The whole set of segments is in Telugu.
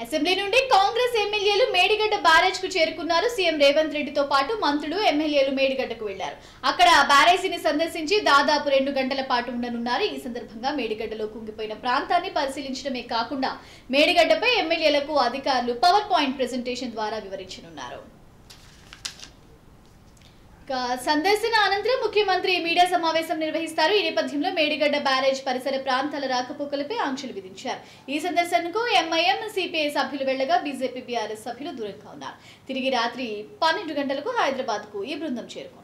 అసెంబ్లీ నుండి కాంగ్రెస్ ఎమ్మెల్యేలు మేడిగడ్డ బ్యారేజ్ కు చేరుకున్నారు సీఎం రేవంత్ రెడ్డితో పాటు మంత్రులు ఎమ్మెల్యేలు మేడిగడ్డకు వెళ్లారు అక్కడ బ్యారేజీని సందర్శించి దాదాపు రెండు గంటల పాటు ఉండనున్నారు ఈ సందర్భంగా మేడిగడ్డలో కుంగిపోయిన ప్రాంతాన్ని పరిశీలించడమే కాకుండా మేడిగడ్డపై ఎమ్మెల్యేలకు అధికారులు పవర్ పాయింట్ ప్రెజెంటేషన్ ద్వారా వివరించనున్నారు ఇక సందర్శన అనంతరం ముఖ్యమంత్రి మీడియా సమావేశం నిర్వహిస్తారు ఈ నేపథ్యంలో మేడిగడ్డ బ్యారేజ్ పరిసర ప్రాంతాల రాకపోకలపై ఆంక్షలు విధించారు ఈ సందర్శనకు ఎంఐఎం సిపిఐ సభ్యులు వెళ్లగా బీజేపీ బీఆర్ఎస్ సభ్యులు దూరంగా ఉన్నారు తిరిగి రాత్రి పన్నెండు గంటలకు హైదరాబాద్ కు ఈ బృందం చేరుకోనుంది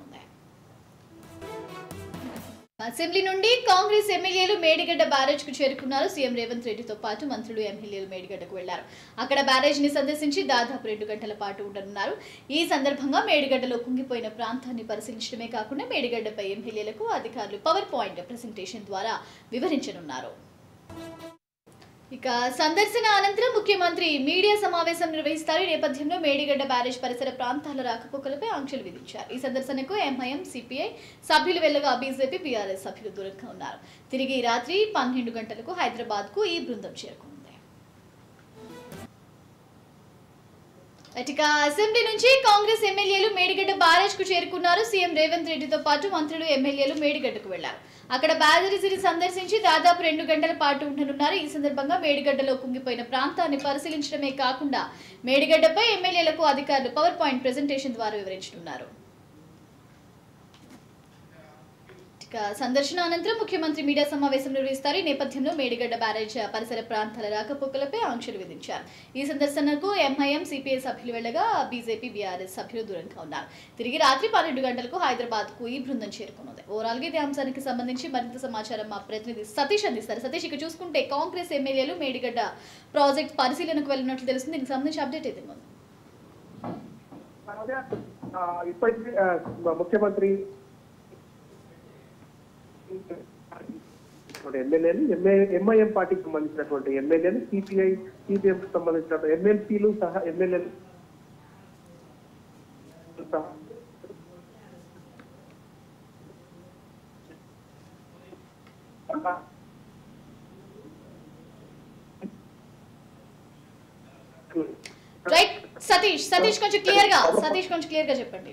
అసెంబ్లీ నుండి కాంగ్రెస్ ఎమ్మెల్యేలు మేడిగడ్డ బ్యారేజ్ కు చేరుకున్నారు సీఎం రేవంత్ రెడ్డితో పాటు మంత్రులు ఎమ్మెల్యేలు మేడిగడ్డకు వెళ్లారు అక్కడ బ్యారేజ్ ని సందర్శించి దాదాపు రెండు గంటల పాటు ఉండనున్నారు ఈ సందర్భంగా మేడిగడ్డలో కుంగిపోయిన ప్రాంతాన్ని పరిశీలించడమే కాకుండా మేడిగడ్డపై ఎమ్మెల్యేలకు అధికారులు పవర్ పాయింట్ ప్రెజెంటేషన్ ద్వారా వివరించనున్నారు ఇక సందర్శన అనంతరం ముఖ్యమంత్రి మీడియా సమావేశం నిర్వహిస్తారు ఈ నేపథ్యంలో మేడిగడ్డ బ్యారేజ్ పరిసర ప్రాంతాల రాకపోకలపై ఆంక్షలు విధించారు ఈ సందర్శనకు ఎంఐఎం సిపిఐ సభ్యులు వెళ్ళగా బీజేపీ బీఆర్ఎస్ సభ్యులు దూరంగా ఉన్నారు తిరిగి రాత్రి పన్నెండు గంటలకు హైదరాబాద్ కు ఈ బృందం చేరుకుంది ఇక అసెంబ్లీ నుంచి కాంగ్రెస్ ఎమ్మెల్యేలు మేడిగడ్డ బ్యారేజ్ కు చేరుకున్నారు సీఎం రేవంత్ రెడ్డితో పాటు మంత్రులు ఎమ్మెల్యేలు మేడిగడ్డకు వెళ్లారు అక్కడ బ్యారేజీని సందర్శించి దాదాపు రెండు గంటల పాటు ఉండనున్నారు ఈ సందర్భంగా మేడిగడ్డలో కుంగిపోయిన ప్రాంతాన్ని పరిశీలించడమే కాకుండా మేడిగడ్డపై ఎమ్మెల్యేలకు అధికారులు పవర్ పాయింట్ ప్రెజెంటేషన్ ద్వారా వివరించనున్నారు ఇక సందర్శన అనంతరం ముఖ్యమంత్రి మీడియా సమావేశం నిర్వహిస్తారు ఈ నేపథ్యంలో మేడిగడ్డ బ్యారేజ్ పరిసర ప్రాంతాల రాకపోకలపై ఆంక్షలు విధించారు ఈ సందర్శనకు ఎంఐఎం సిపిఐ సభ్యులు వెళ్లగా బీజేపీ బీఆర్ఎస్ సభ్యులు దూరంగా ఉన్నారు తిరిగి రాత్రి పన్నెండు గంటలకు హైదరాబాద్ కు ఈ బృందం చేరుకున్నది ఓవరాల్ గా ఇదే అంశానికి సంబంధించి మరింత సమాచారం మా ప్రతినిధి సతీష్ అందిస్తారు సతీష్ ఇక చూసుకుంటే కాంగ్రెస్ ఎమ్మెల్యేలు మేడిగడ్డ ప్రాజెక్ట్ పరిశీలనకు వెళ్ళినట్లు తెలుస్తుంది దీనికి సంబంధించి అప్డేట్ అయితే ఉంది ఆ, ఇప్పటికే ఆ, ముఖ్యమంత్రి ఎమ్మెల్యేలు ఎంఐఎం పార్టీకి సంబంధించినటువంటి ఎమ్మెల్యేలు సిపిఐ సిపిఎం కి సంబంధించిన ఎమ్మెల్సీలు సహా ఎమ్మెల్యేలు సహా రైట్ సతీష్ సతీష్ కొంచెం క్లియర్ గా సతీష్ కొంచెం క్లియర్ గా చెప్పండి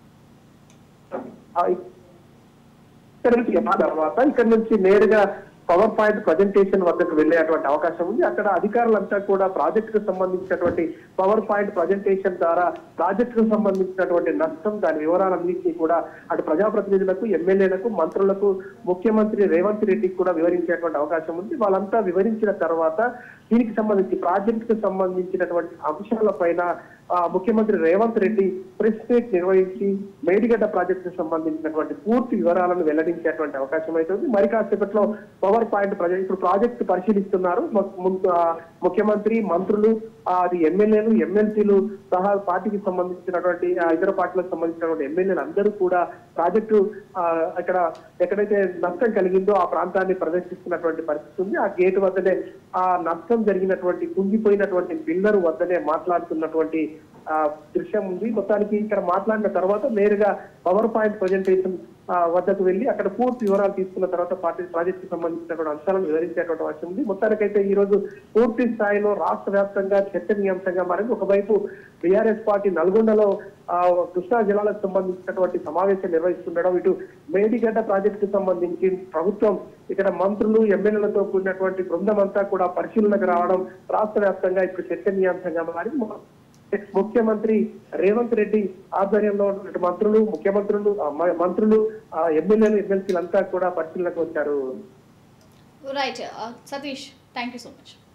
ఆ, ఇక్కడ నుంచి ఆ తర్వాత ఇక్కడ నుంచి నేరుగా పవర్ పాయింట్ ప్రజెంటేషన్ వద్దకు వెళ్ళేటువంటి అవకాశం ఉంది అక్కడ అధికారులంతా కూడా ప్రాజెక్ట్ కు సంబంధించినటువంటి పవర్ పాయింట్ ప్రజెంటేషన్ ద్వారా ప్రాజెక్ట్ కు సంబంధించినటువంటి నష్టం దాని వివరాలన్నింటినీ కూడా అటు ప్రజాప్రతినిధులకు ఎమ్మెల్యేలకు మంత్రులకు ముఖ్యమంత్రి రేవంత్ రెడ్డికి కూడా వివరించేటువంటి అవకాశం ఉంది వాళ్ళంతా వివరించిన తర్వాత దీనికి సంబంధించి ప్రాజెక్ట్ కు సంబంధించినటువంటి అంశాలపైన ఆ, ముఖ్యమంత్రి రేవంత్ రెడ్డి ప్రెస్ మీట్ నిర్వహించి మేడిగడ్డ ప్రాజెక్ట్ కు సంబంధించినటువంటి పూర్తి వివరాలను వెల్లడించేటువంటి అవకాశం అవుతుంది మరి కాసేపట్లో పవర్ పాయింట్ ప్రజలు ఇప్పుడు ప్రాజెక్ట్ పరిశీలిస్తున్నారు ము- ము- ఆ, ముఖ్యమంత్రి మంత్రులు ఆ, అది ఎమ్మెల్యేలు ఎమ్మెల్సీలు సహా పార్టీకి సంబంధించినటువంటి ఆ, ఇతర పార్టీలకు సంబంధించినటువంటి ఎమ్మెల్యేలు అందరూ కూడా ప్రాజెక్టు ఆ, ఇక్కడ ఎక్కడైతే నష్టం కలిగిందో ఆ ప్రాంతాన్ని ప్రదర్శిస్తున్నటువంటి పరిస్థితి ఉంది ఆ గేట్ వద్దనే ఆ నష్టం జరిగినటువంటి కుంగిపోయినటువంటి బిల్డర్ వద్దనే మాట్లాడుతున్నటువంటి ఆ దృశ్యం ఉంది మొత్తానికి ఇక్కడ మాట్లాడిన తర్వాత నేరుగా పవర్ పాయింట్ ప్రజెంటేషన్ వద్దకు వెళ్ళి అక్కడ పూర్తి వివరాలు తీసుకున్న తర్వాత పార్టీ ప్రాజెక్ట్ కి సంబంధించినటువంటి అంశాలను వివరించేటువంటి అవసరం ఉంది మొత్తానికైతే ఈ రోజు పూర్తి స్థాయిలో రాష్ట్ర వ్యాప్తంగా చర్చనీయాంశంగా మారింది ఒకవైపు బీఆర్ఎస్ పార్టీ నల్గొండలో ఆ, కృష్ణా జిల్లాలకు సంబంధించినటువంటి సమావేశం నిర్వహిస్తుండడం ఇటు మేడిగడ్డ ప్రాజెక్టుకు సంబంధించి ప్రభుత్వం ఇక్కడ మంత్రులు ఎమ్మెల్యేలతో కూడినటువంటి బృందం అంతా కూడా పరిశీలనకు రావడం రాష్ట్ర వ్యాప్తంగా ఇప్పుడు చర్చనీయాంశంగా మారింది ముఖ్యమంత్రి రేవంత్ రెడ్డి ఆధ్వర్యంలో ఉన్నటువంటి మంత్రులు ముఖ్యమంత్రులు ఆ, మ- మంత్రులు ఆ, ఎమ్మెల్యేలు ఎమ్మెల్సీలు అంతా కూడా పరిశీలనకు వచ్చారు right Satish thank you so much